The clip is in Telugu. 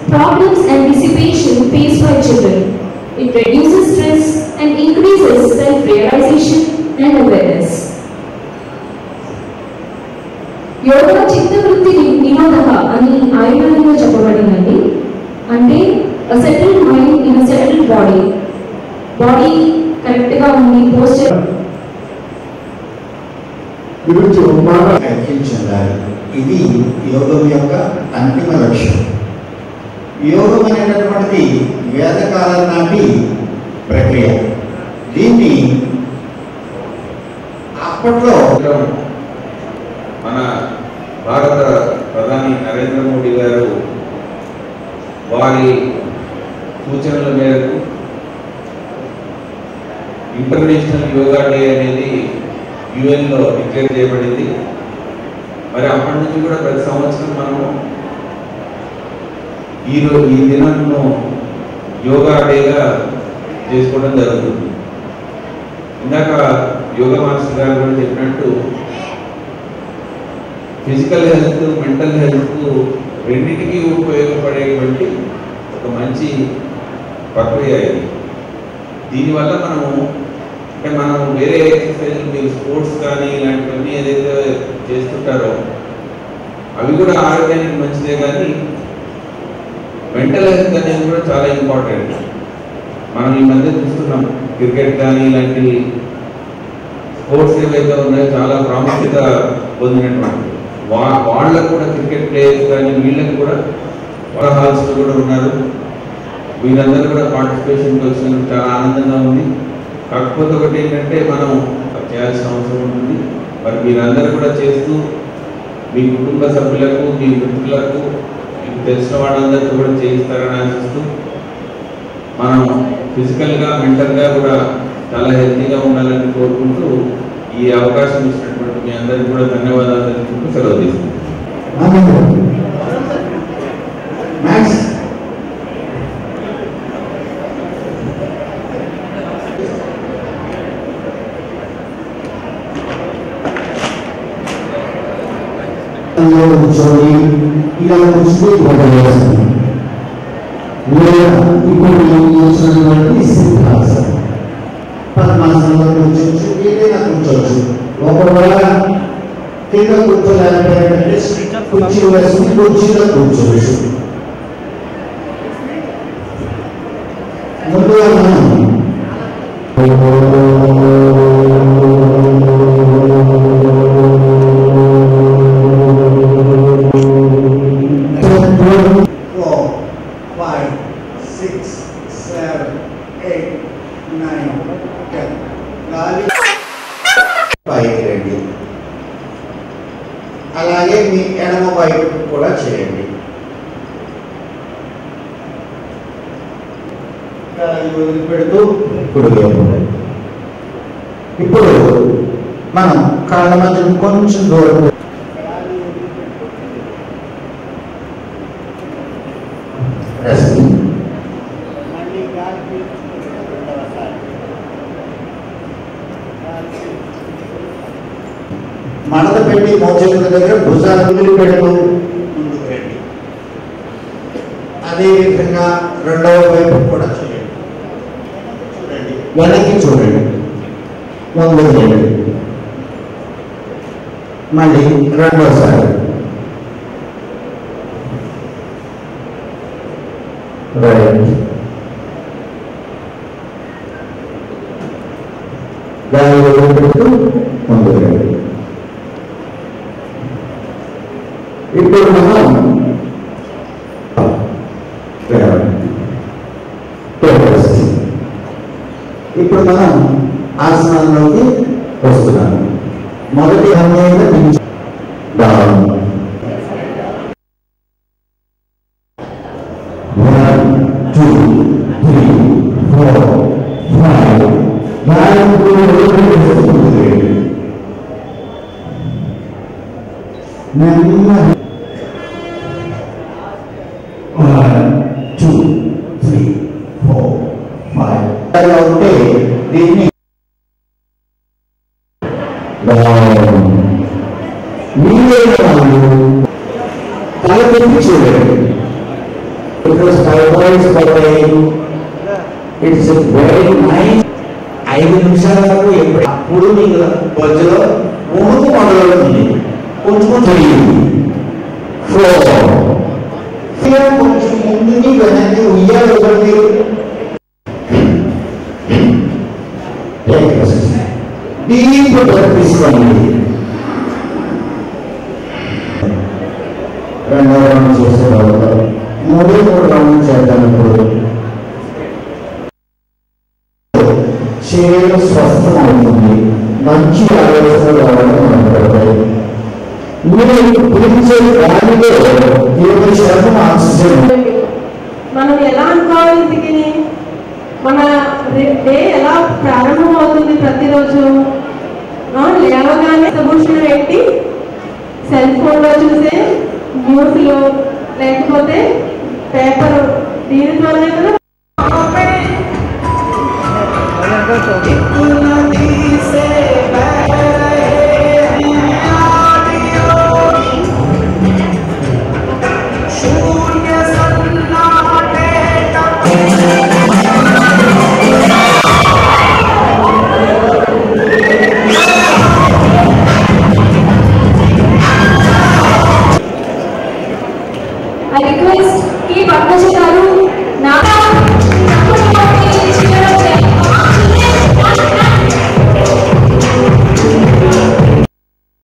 problems and dissipation faced by children. It reduces stress and increases self-realization and awareness. Yoga చిత్తవృత్తి నిరోధ అని ఆయుర్వేదంలో చెప్పబడిందండి అంటే settle mind in settle body body correct గా ఉంది పోస్చర్ గురించి ఒక మాట ఐక్యం చెందాలి ఇది యోగం యొక్క అంతిమ లక్ష్యం యోగం అనేటటువంటిది వేదకాలం నాటి ప్రక్రియ దీన్ని అప్పట్లో సంవత్సరం మన భారత ప్రధాని నరేంద్ర మోడీ గారు వారి సూచనల మేరకు ఇంటర్నేషనల్ యోగా డే అనేది యుఎన్లో డిక్లేర్ చేయబడింది మరి అప్పటి నుంచి కూడా ప్రతి సంవత్సరం మనము ఈ రో ఈ దినంను యోగా డేగా చేసుకోవడం జరుగుతుంది ఇందాక యోగా మాస్టర్ గారు కూడా చెప్పినట్టు ఫిజికల్ హెల్త్ మెంటల్ హెల్త్ రెండింటికి ఉపయోగపడేటువంటి ఒక మంచి ప్రక్రియ ఇది దీనివల్ల మనము అంటే మనం వేరే ఎక్సర్సైజ్ మీరు స్పోర్ట్స్ కానీ ఇలాంటివన్నీ ఏదైతే చేస్తుంటారో అవి కూడా ఆరోగ్యానికి మంచిదే కానీ మెంటల్ హెల్త్ అనేది కూడా చాలా ఇంపార్టెంట్ మనం ఈ మధ్య చూస్తున్నాం క్రికెట్ కానీ ఇలాంటి స్పోర్ట్స్ ఏవైతే ఉన్నాయో చాలా ప్రాముఖ్యత పొందినటువంటి వా వాళ్ళకు కూడా క్రికెట్ ప్లేయర్స్ కానీ వీళ్ళకి కూడా వాళ్ళ హాల్స్లో కూడా ఉన్నారు వీళ్ళందరూ కూడా పార్టిసిపేషన్కి వచ్చినందుకు చాలా ఆనందంగా ఉంది కాకపోతే ఒకటి ఏంటంటే మనం చేయాల్సిన అవసరం ఉంటుంది మరి మీరందరూ కూడా చేస్తూ మీ కుటుంబ సభ్యులకు మీ మిత్రులకు మీకు తెలిసిన వాళ్ళందరికీ కూడా చేయిస్తారని ఆశిస్తూ మనం ఫిజికల్గా మెంటల్గా కూడా చాలా హెల్తీగా ఉండాలని కోరుకుంటూ ఈ అవకాశం ఇచ్చినటువంటి మీ అందరికీ కూడా ధన్యవాదాలు తెలుపుకుంటూ సెలవు తీసుకుంటాం మ్యాథ్స్ కూర్చొని ఇలా కూర్చుని వదిలేస్తుంది లేదా ఇప్పుడు మనం చూసినటువంటి సిద్ధాసనం పద్మాసనంలో కూర్చోవచ్చు ఏదైనా కూర్చోవచ్చు ఒకవేళ కింద కూర్చోలేకపోయినట్టే కుర్చీ వేసుకుని కుర్చీలో కూర్చోవచ్చు ముందుగా మనం four, five, six, seven, eight, nine, ten. గాలి పైకి రండి అలాగే మీ ఎడమ వైపు కూడా చేయండి గాలి వదిలిపెడుతూ ఇప్పుడు వేయండి. ఇప్పుడు మనం కాళ్ళ మధ్య కొంచెం దూరం రెస్ట్ మడత పెట్టి మోచేతుల దగ్గర భుజాలు వదిలిపెడుతూ ముందుకు రండి అదే విధంగా రెండవ వైపు కూడా చేయండి చూడండి వెనక్కి చూడండి ముందు చేయండి మళ్ళీ రెండోసారి రైట్ దాని వదిలిపెడుతూ ముందుకు రండి ఇప్పుడు మనం Progress. ఇప్పుడు మనం ఆసనంలోకి వస్తున్నాము మొదటి హంగైన down one two three four five నెమ్మది one two three four five అలా ఉంటే దీన్ని మీరే వాళ్ళు తల పెట్టి చూడండి because typhoids పోతాయి ఇట్స్ వెరీ నైస్ ఐదు నిమిషాల వరకు ఎప్పుడు అప్పుడు నీకు మధ్యలో మునుగు మొదలవుతుంది కొంచెం కొంచెం ఫోర్ కొంచెం ముందుకి వెనక్కి ఉయ్యాలి ఒకటి డీప్ బ్రెత్ తీసుకోండి రెండవ రౌండ్ చేసే తర్వాత మూడే మూడు రౌండ్ చేద్దాం ఇప్పుడు శరీరం స్వస్థం అవుతుంది మంచి ఆలోచనలు రావడం మొదలుపెడతాయి మీరు పిలిచే గాలిలో ఇరవై శాతం ఆక్సిజన్ మనం ఎలా అనుకోవాలి ఇంటికి మన డే ఎలా ప్రారంభం అవుతుంది ప్రతిరోజు ఆ, లేవగానే సభూషణ పెట్టి సెల్ ఫోన్లో చూసే న్యూస్లు లేకపోతే పేపర్ దీనితోనే కదా I request K. Padmaja Garu